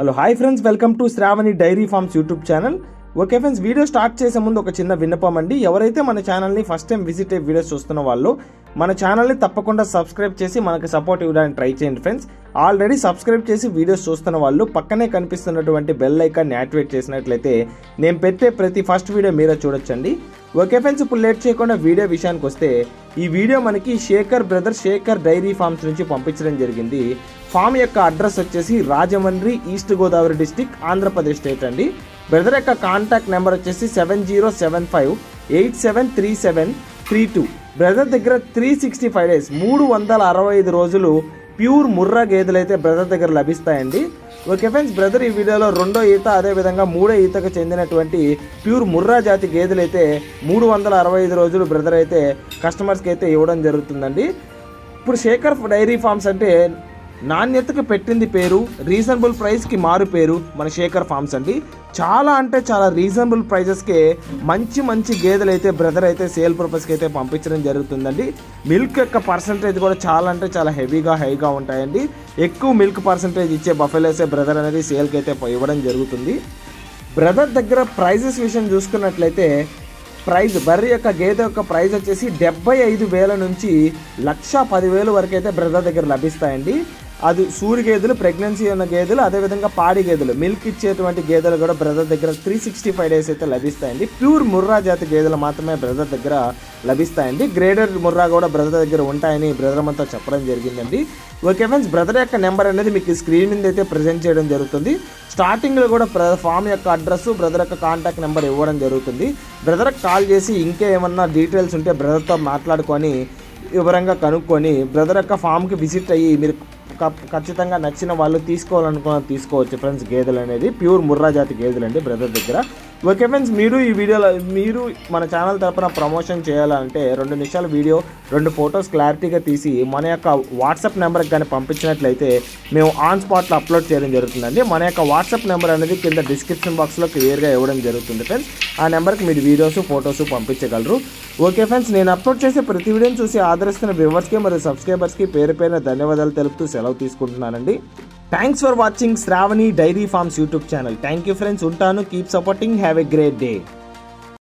hello hi friends welcome to Sravani dairy farms YouTube channel okay friends video start చేసే ముందు ఒక చిన్న విన్నపం అండి ఎవరైతే మన ఛానల్ని ఫస్ట్ టైం విజిట్ అయ్యి వీడియోస్ చూస్తున్న వాళ్ళు మన ఛానల్ని తప్పకుండా సబ్స్క్రైబ్ చేసి మనకి సపోర్ట్ ఇవ్వడానికి ట్రై చేయండి ఫ్రెండ్స్ ఆల్రెడీ సబ్స్క్రైబ్ చేసి వీడియోస్ చూస్తున్న వాళ్ళు పక్కనే కనిపిస్తున్నటువంటి బెల్ ఐకాన్ని యాక్టివేట్ చేసినట్లయితే నేను పెట్టే ప్రతి ఫస్ట్ వీడియో మీరే చూడొచ్చండి ఓకే ఫ్రెండ్స్ ఇప్పుడు లేట్ చేయకుండా వీడియో విషయానికి వస్తే ఈ వీడియో మనకి Shekhar brother Shekhar dairy farms నుంచి పంపించడం జరిగింది ఫామ్ యొక్క అడ్రస్ వచ్చేసి Rajahmundry east Godavari district Andhra Pradesh state అండి బ్రదర్ యొక్క కాంటాక్ట్ నెంబర్ వచ్చేసి seven zero seven five eight seven three seven three two brother దగ్గర త్రీ సిక్స్టీ ఫైవ్ డేస్ మూడు వందల అరవై ఐదు రోజులు ప్యూర్ ముర్రా గేదెలు అయితే బ్రదర్ దగ్గర లభిస్తాయండి ఓకే ఫ్రెండ్స్ బ్రదర్ ఈ వీడియోలో రెండో ఈత అదేవిధంగా మూడో ఈతకు చెందినటువంటి ప్యూర్ ముర్రా జాతి గేదెలు అయితే మూడు వందల అరవై ఐదు రోజులు బ్రదర్ అయితే కస్టమర్స్కి అయితే ఇవ్వడం జరుగుతుందండి ఇప్పుడు శేఖర్ డైరీ ఫార్మ్స్ అంటే నాణ్యతకు పెట్టింది పేరు రీజనబుల్ ప్రైస్కి మారు పేరు మన శేఖర్ ఫార్మ్స్ అండి చాలా అంటే చాలా రీజనబుల్ ప్రైజెస్కే మంచి మంచి గేదెలు అయితే బ్రదర్ అయితే సేల్ పర్పస్కి అయితే పంపించడం జరుగుతుందండి మిల్క్ యొక్క పర్సంటేజ్ కూడా చాలా అంటే చాలా హెవీగా హైగా ఉంటాయండి ఎక్కువ మిల్క్ పర్సంటేజ్ ఇచ్చే బఫెలోసే బ్రదర్ అనేది సేల్కి అయితే ఇవ్వడం జరుగుతుంది బ్రదర్ దగ్గర ప్రైజెస్ విషయం చూసుకున్నట్లయితే ప్రైజ్ బర్రె యొక్క గేదె యొక్క ప్రైజ్ వచ్చేసి డెబ్బై ఐదు వేల నుంచి లక్ష పదివేలు వరకు అయితే బ్రదర్ దగ్గర లభిస్తాయండి అది సూరి గేదెలు ప్రెగ్నెన్సీ ఉన్న గేదెలు అదేవిధంగా పాడి గేదెలు మిల్క్ ఇచ్చేటువంటి గేదెలు కూడా బ్రదర్ దగ్గర త్రీ సిక్స్టీ ఫైవ్ డేస్ అయితే లభిస్తాయండి ప్యూర్ ముర్రా జాతి గేదెలు మాత్రమే బ్రదర్ దగ్గర లభిస్తాయండి గ్రేడెడ్ ముర్రా కూడా బ్రదర్ దగ్గర ఉంటాయని బ్రదర్ అంతా చెప్పడం జరిగిందండి ఓకే ఫ్రెండ్స్ బ్రదర్ యొక్క నెంబర్ అనేది మీకు స్క్రీన్ మీద అయితే ప్రజెంట్ చేయడం జరుగుతుంది స్టార్టింగ్లో కూడా ఫామ్ యొక్క అడ్రస్ బ్రదర్ యొక్క కాంటాక్ట్ నెంబర్ ఇవ్వడం జరుగుతుంది బ్రదర్కి కాల్ చేసి ఇంకా ఏమన్నా డీటెయిల్స్ ఉంటే బ్రదర్తో మాట్లాడుకొని వివరంగా కనుక్కొని బ్రదర్ యొక్క ఫామ్కి విజిట్ అయ్యి మీరు క- ఖచ్చితంగా నచ్చిన వాళ్ళు తీసుకోవాలనుకున్న తీసుకోవచ్చు ఫ్రెండ్స్ గేదెలు అనేది ప్యూర్ ముర్రా జాతి గేదెలు అండి బ్రదర్ దగ్గర ఓకే ఫ్రెండ్స్ మీరు ఈ వీడియోలో మీరు మన ఛానల్ తరపున ప్రమోషన్ చేయాలంటే రెండు నిమిషాల వీడియో రెండు ఫొటోస్ క్లారిటీగా తీసి మన యొక్క వాట్సాప్ నెంబర్కి కానీ పంపించినట్లయితే మేము ఆన్ స్పాట్లో అప్లోడ్ చేయడం జరుగుతుందండి మన యొక్క వాట్సాప్ నెంబర్ అనేది కింద డిస్క్రిప్షన్ బాక్స్లో క్లియర్గా ఇవ్వడం జరుగుతుంది ఫ్రెండ్స్ ఆ నెంబర్కి మీరు వీడియోస్ ఫొటోస్ పంపించగలరు ఓకే ఫ్రెండ్స్ నేను అప్లోడ్ చేసే ప్రతి వీడియోని చూసి ఆదరిస్తున్న వ్యూవర్స్కి మరియు సబ్స్క్రైబర్స్కి పేరు పేరున ధన్యవాదాలు తెలుపుతూ సెలవు తీసుకుంటున్నానండి thanks for watching Sravani dairy farms YouTube channel thank you friends ఉంటాను keep supporting have a great day